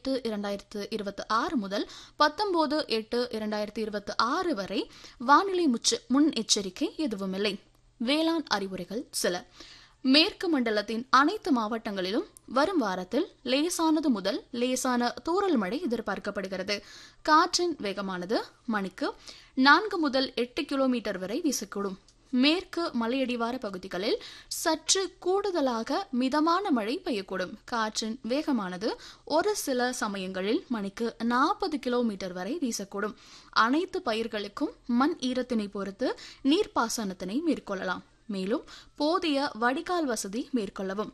பத்து இரண்டாயிரத்து இருபத்தி ஆறு முதல் பத்தொன்பது எட்டு இரண்டாயிரத்து இருபத்தி ஆறு வரை வானிலை முச்ச முன் எச்சரிக்கை எதுவுமில்லை வேளாண் அறிவுரைகள் சில மேற்கு மண்டலத்தின் அனைத்து மாவட்டங்களிலும் வரும் வாரத்தில் லேசானது முதல் லேசான தூறல் மழை எதிர்பார்க்கப்படுகிறது காற்றின் வேகமானது மணிக்கு நான்கு முதல் எட்டு கிலோமீட்டர் வரை வீசக்கூடும் மேற்கு மலையடிவார பகுதிகளில் சற்று கூடுதலாக மிதமான மழை பெய்யக்கூடும் காற்றின் வேகமானது ஒரு சில சமயங்களில் மணிக்கு நாற்பது கிலோமீட்டர் வரை வீசக்கூடும் அனைத்து பயிர்களுக்கும் மண் ஈரத்தினை பொறுத்து நீர்ப்பாசனத்தினை மேற்கொள்ளலாம் மேலும் போதிய வடிகால் வசதி மேற்கொள்ளவும்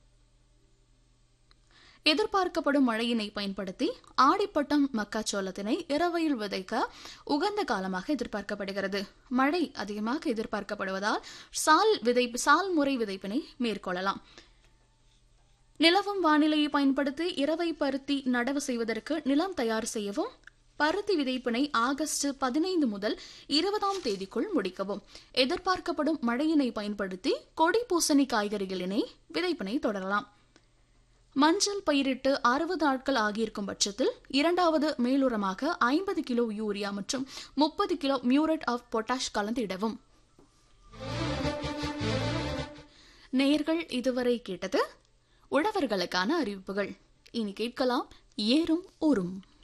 எதிர்பார்க்கப்படும் மழையினை பயன்படுத்தி ஆடிப்பட்டம் மக்காச்சோளத்தினை இரவையில் விதைக்க உகந்த காலமாக எதிர்பார்க்கப்படுகிறது மழை அதிகமாக எதிர்பார்க்கப்படுவதால் சால் விதை சால் முறை விதைப்பினை மேற்கொள்ளலாம் நிலவும் வானிலையை பயன்படுத்தி இரவை பருத்தி நடவு செய்வதற்கு நிலம் தயார் செய்யவும் பருத்தி விதைப்பினை ஆகஸ்ட் பதினைந்து முதல் இருபதாம் தேதிக்குள் முடிக்கவும் எதிர்பார்க்கப்படும் மழையினை பயன்படுத்தி கொடி பூசணி காய்கறிகளினை விதைப்பினை தொடரலாம் மஞ்சள் பயிரிட்டு அறுபது நாட்கள் ஆகியிருக்கும் பட்சத்தில் இரண்டாவது மேலுரமாக ஐம்பது கிலோ யூரியா மற்றும் முப்பது கிலோ மியூரட் ஆஃப் பொட்டாஷ் கலந்திடவும் நேர்கள் இதுவரை கேட்டது உழவர்களுக்கான அறிவிப்புகள் இனி கேட்கலாம் ஏறும் ஊரும்